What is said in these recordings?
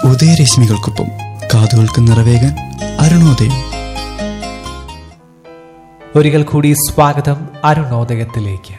ഉദയരശ്മികൾക്കൊപ്പം കാതുകൾക്ക് നിറവേകാൻ അരുണോദയം ഒരിക്കൽ കൂടി സ്വാഗതം അരുണോദയത്തിലേക്ക്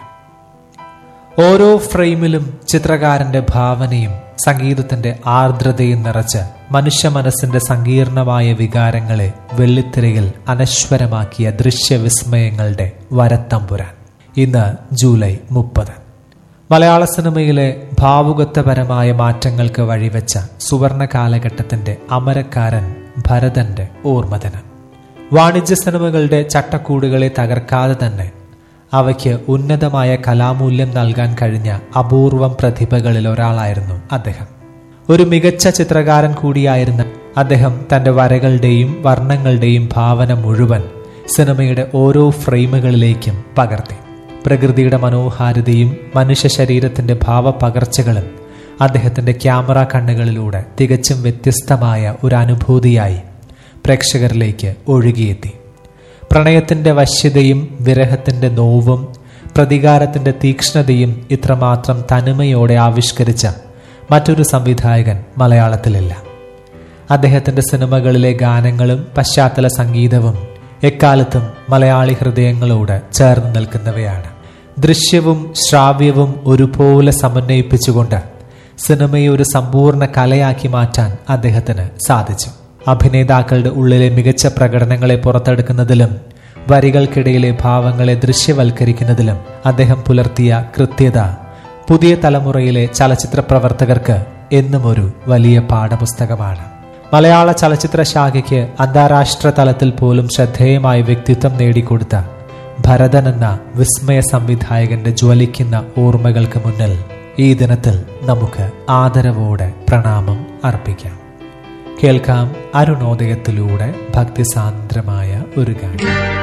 ഓരോ ഫ്രെയിമിലും ചിത്രകാരന്റെ ഭാവനയും സംഗീതത്തിന്റെ ആർദ്രതയും നിറച്ച് മനുഷ്യ മനസ്സിന്റെ സങ്കീർണമായ വികാരങ്ങളെ വെള്ളിത്തിരയിൽ അനശ്വരമാക്കിയ ദൃശ്യവിസ്മയങ്ങളുടെ വരത്തമ്പുരാൻ ഇന്ന് ജൂലൈ മുപ്പത് മലയാള സിനിമയിലെ ഭാവുകത്വപരമായ മാറ്റങ്ങൾക്ക് വഴിവെച്ച സുവർണ കാലഘട്ടത്തിന്റെ അമരക്കാരൻ ഭരതന്റെ ഓർമ്മദിനം വാണിജ്യ സിനിമകളുടെ ചട്ടക്കൂടുകളെ തകർക്കാതെ തന്നെ അവയ്ക്ക് ഉന്നതമായ കലാമൂല്യം നൽകാൻ കഴിഞ്ഞ അപൂർവം പ്രതിഭകളിൽ ഒരാളായിരുന്നു അദ്ദേഹം ഒരു മികച്ച ചിത്രകാരൻ കൂടിയായിരുന്ന അദ്ദേഹം തന്റെ വരകളുടെയും വർണ്ണങ്ങളുടെയും ഭാവന മുഴുവൻ സിനിമയുടെ ഓരോ ഫ്രെയിമുകളിലേക്കും പകർത്തി പ്രകൃതിയുടെ മനോഹാരിതയും മനുഷ്യ ശരീരത്തിന്റെ ഭാവപകർച്ചകളും അദ്ദേഹത്തിന്റെ ക്യാമറ കണ്ണുകളിലൂടെ തികച്ചും വ്യത്യസ്തമായ ഒരു അനുഭൂതിയായി പ്രേക്ഷകരിലേക്ക് ഒഴുകിയെത്തി പ്രണയത്തിന്റെ വശ്യതയും വിരഹത്തിന്റെ നോവും പ്രതികാരത്തിന്റെ തീക്ഷ്ണതയും ഇത്രമാത്രം തനിമയോടെ ആവിഷ്കരിച്ച മറ്റൊരു സംവിധായകൻ മലയാളത്തിലില്ല അദ്ദേഹത്തിന്റെ സിനിമകളിലെ ഗാനങ്ങളും പശ്ചാത്തല സംഗീതവും എക്കാലത്തും മലയാളി ഹൃദയങ്ങളോട് ചേർന്ന് നിൽക്കുന്നവയാണ് ദൃശ്യവും ശ്രാവ്യവും ഒരുപോലെ സമന്വയിപ്പിച്ചുകൊണ്ട് സിനിമയെ ഒരു സമ്പൂർണ്ണ കലയാക്കി മാറ്റാൻ അദ്ദേഹത്തിന് സാധിച്ചു അഭിനേതാക്കളുടെ ഉള്ളിലെ മികച്ച പ്രകടനങ്ങളെ പുറത്തെടുക്കുന്നതിലും വരികൾക്കിടയിലെ ഭാവങ്ങളെ ദൃശ്യവൽക്കരിക്കുന്നതിലും അദ്ദേഹം പുലർത്തിയ കൃത്യത പുതിയ തലമുറയിലെ ചലച്ചിത്ര പ്രവർത്തകർക്ക് എന്നും ഒരു വലിയ പാഠപുസ്തകമാണ് മലയാള ചലച്ചിത്ര ശാഖയ്ക്ക് അന്താരാഷ്ട്ര തലത്തിൽ പോലും ശ്രദ്ധേയമായ വ്യക്തിത്വം നേടിക്കൊടുത്ത ഭരതൻ എന്ന വിസ്മയ സംവിധായകന്റെ ജ്വലിക്കുന്ന ഓർമ്മകൾക്ക് മുന്നിൽ ഈ ദിനത്തിൽ നമുക്ക് ആദരവോടെ പ്രണാമം അർപ്പിക്കാം കേൾക്കാം അരുണോദയത്തിലൂടെ ഭക്തിസാന്ദ്രമായ ഒരു ഗാനം